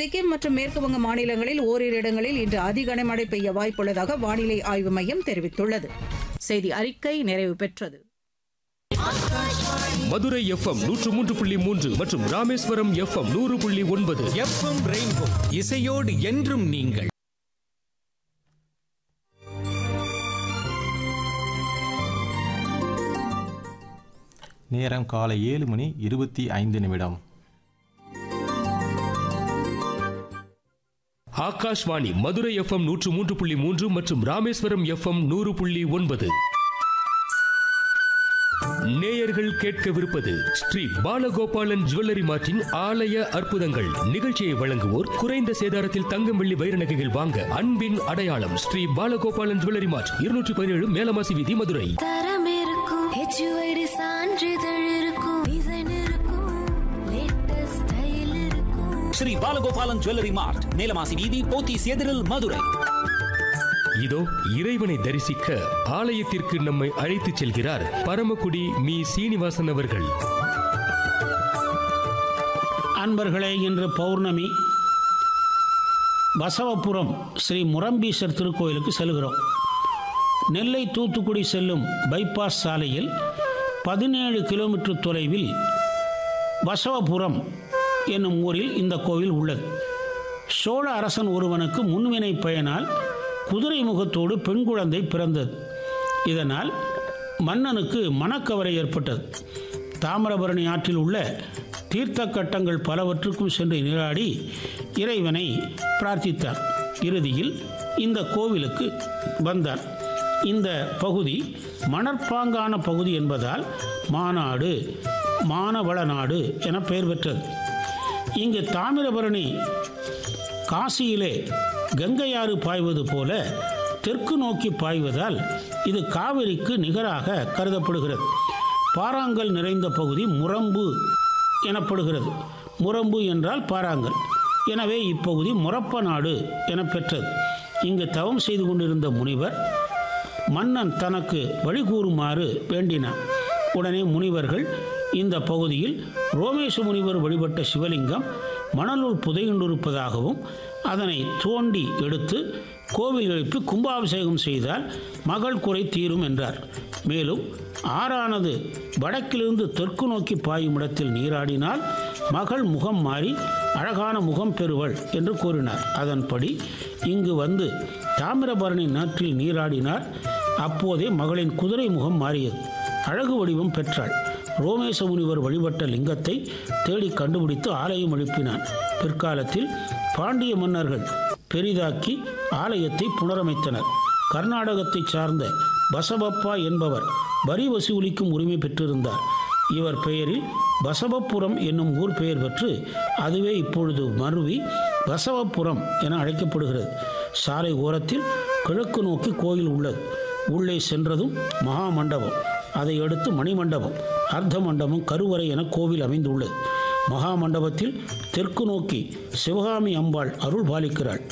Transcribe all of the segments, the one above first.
சிக்கிம் மற்றும் மேற்குவங்க மாநிலங்களில் ஓரிரு இடங்களில் இன்று அதி கனமழை பெய்ய வாய்ப்புள்ளதாக வானிலை ஆய்வு மையம் தெரிவித்துள்ளது செய்தி அறிக்கை நிறைவு பெற்றது மதுரை எஃப்எம் நூற்று மூன்று புள்ளி மூன்று மற்றும் ராமேஸ்வரம் எஃப்எம் நூறு புள்ளி ஒன்பது எஃப்எம் ரெயின்போ இசையோடு என்றும் நீங்கள் நேரம் காலை ஏழு மணி இருபத்தி ஐந்து நிமிடம் ஆகாஷ்வாணி மதுரை எஃப்எம் நூற்று மூன்று புள்ளி மூன்று மற்றும் ராமேஸ்வரம் எஃப்எம் நூறு புள்ளி ஒன்பது நேயர்கள் கேட்கவிருப்பது ஸ்ரீ பாலகோபாலன் ஜுவல்லரி மார்ட்டின் ஆலய அற்புதங்கள் நிகழ்ச்சியை வழங்குவோர் குறைந்த சேதாரத்தில் தங்கம் வெள்ளி வைர நகைகள் வாங்க அன்பின் அடையாளம் ஸ்ரீ பாலகோபாலன் ஜுவல்லரி மார்ட் இருநூற்றி பதினேழு மேலமாசி வீதி மதுரை தரம் இருக்கும் ஹெச்யூஐடி சான்றிதழ் இருக்கும் டிசைன் இருக்கும் லேட்டஸ்ட் ஸ்டைல் இருக்கும் ஸ்ரீ பாலகோபாலன் ஜுவல்லரி மார்ட் நீலமாசி வீதி போத்தீஸ் எதிரில் மதுரை இதோ இறைவனை தரிசிக்க ஆலயத்திற்கு நம்மை அழைத்துச் செல்கிறார் பரமக்குடி மீ சீனிவாசன் அவர்கள் அன்பர்களே இன்று பௌர்ணமி பசவபுரம் ஸ்ரீ முரம்பீசர் திருக்கோயிலுக்கு செல்கிறோம் நெல்லை தூத்துக்குடி செல்லும் பைபாஸ் சாலையில் பதினேழு கிலோமீட்டர் தொலைவில் பசவபுரம் என்னும் ஊரில் இந்த கோவில் உள்ளது சோழ அரசன் ஒருவனுக்கு முன்வினை பயனால் குதிரை முகத்தோடு பெண் குழந்தை பிறந்தது இதனால் மன்னனுக்கு மனக்கவலை ஏற்பட்டது தாமிரபரணி ஆற்றில் உள்ள தீர்த்த கட்டங்கள் பலவற்றுக்கும் சென்று நீராடி இறைவனை பிரார்த்தித்தார் இறுதியில் இந்த கோவிலுக்கு வந்தார் இந்த பகுதி மணற்பாங்கான பகுதி என்பதால் மாநாடு மானவள நாடு என பெயர் பெற்றது இங்கு தாமிரபரணி காசியிலே கங்கையாறு பாய்வது போல தெற்கு நோக்கி பாய்வதால் இது காவிரிக்கு நிகராக கருதப்படுகிறது பாறாங்கல் நிறைந்த பகுதி முரம்பு எனப்படுகிறது முரம்பு என்றால் பாறாங்கல் எனவே இப்பகுதி முரப்ப நாடு என பெற்றது இங்கு தவம் செய்து கொண்டிருந்த முனிவர் மன்னன் தனக்கு வழி கூறுமாறு வேண்டினார் உடனே முனிவர்கள் இந்த பகுதியில் ரோமேச முனிவர் வழிபட்ட சிவலிங்கம் மணலுள் புதையுண்டிருப்பதாகவும் அதனை தோண்டி எடுத்து கோவில் எழுப்பி கும்பாபிஷேகம் செய்தால் மகள் குறை தீரும் என்றார் மேலும் ஆறானது வடக்கிலிருந்து தெற்கு நோக்கி பாயும் இடத்தில் நீராடினால் மகள் முகம் மாறி அழகான முகம் பெறுவள் என்று கூறினார் அதன்படி இங்கு வந்து தாமிரபரணி நாற்றில் நீராடினார் அப்போதே மகளின் குதிரை முகம் மாறியது அழகு வடிவம் பெற்றாள் ரோமேச முனிவர் வழிபட்ட லிங்கத்தை தேடி கண்டுபிடித்து ஆலயம் எழுப்பினான் பிற்காலத்தில் பாண்டிய மன்னர்கள் பெரிதாக்கி ஆலயத்தை புனரமைத்தனர் கர்நாடகத்தைச் சார்ந்த பசவப்பா என்பவர் வரி வசூலிக்கும் உரிமை பெற்றிருந்தார் இவர் பெயரில் பசவப்புரம் என்னும் ஊர் பெயர் பெற்று அதுவே இப்பொழுது மருவி பசவப்புரம் என அழைக்கப்படுகிறது சாலை ஓரத்தில் கிழக்கு நோக்கி கோயில் உள்ளது உள்ளே சென்றதும் மகா மண்டபம் அதை அடுத்து மணிமண்டபம் அர்த்த மண்டபம் கருவறை என கோவில் அமைந்துள்ளது மகா மண்டபத்தில் தெற்கு நோக்கி சிவகாமி அம்பாள் அருள் பாலிக்கிறாள்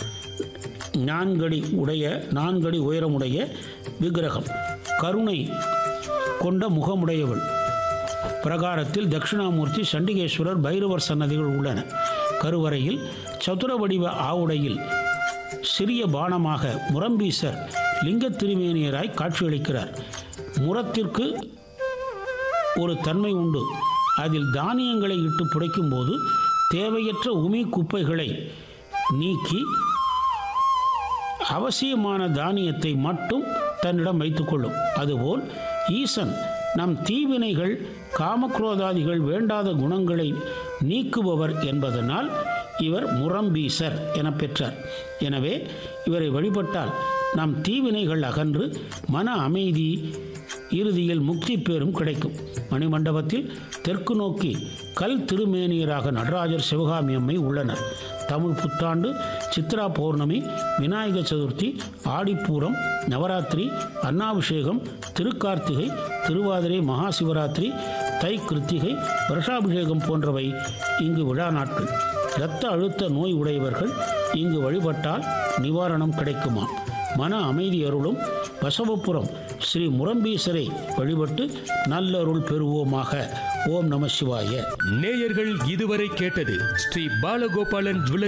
நான்கடி உடைய நான்கடி உயரமுடைய விக்கிரகம் கருணை கொண்ட முகமுடையவள் பிரகாரத்தில் தட்சிணாமூர்த்தி சண்டிகேஸ்வரர் பைரவர் சன்னதிகள் உள்ளன கருவறையில் சதுர வடிவ ஆவுடையில் சிறிய பானமாக முரம்பீசர் லிங்க திருமேனியராய் காட்சியளிக்கிறார் முரத்திற்கு ஒரு தன்மை உண்டு அதில் தானியங்களை இட்டு புடைக்கும் போது தேவையற்ற உமி குப்பைகளை நீக்கி அவசியமான தானியத்தை மட்டும் தன்னிடம் வைத்துக்கொள்ளும் அதுபோல் ஈசன் நம் தீவினைகள் காமக்ரோதாதிகள் வேண்டாத குணங்களை நீக்குபவர் என்பதனால் இவர் முரம்பீசர் என பெற்றார் எனவே இவரை வழிபட்டால் நம் தீவினைகள் அகன்று மன அமைதி இறுதியில் முக்தி பேரும் கிடைக்கும் மணிமண்டபத்தில் தெற்கு நோக்கி கல் திருமேனியராக நடராஜர் சிவகாமி அம்மை உள்ளனர் தமிழ் புத்தாண்டு சித்ரா பௌர்ணமி விநாயக சதுர்த்தி ஆடிப்பூரம் நவராத்திரி அன்னாபிஷேகம் திருக்கார்த்திகை திருவாதிரை மகா சிவராத்திரி தை கிருத்திகை வருஷாபிஷேகம் போன்றவை இங்கு விழா நாட்கள் இரத்த அழுத்த நோய் உடையவர்கள் இங்கு வழிபட்டால் நிவாரணம் கிடைக்குமா மன அமைதி அருளும் பசவபுரம் ஸ்ரீ முரம்பீசரை வழிபட்டு நல்லருள் பெறுவோமாக ஓம் நம சிவாய நேயர்கள் இதுவரை கேட்டது ஸ்ரீ பாலகோபாலன் ஜுவல்லரி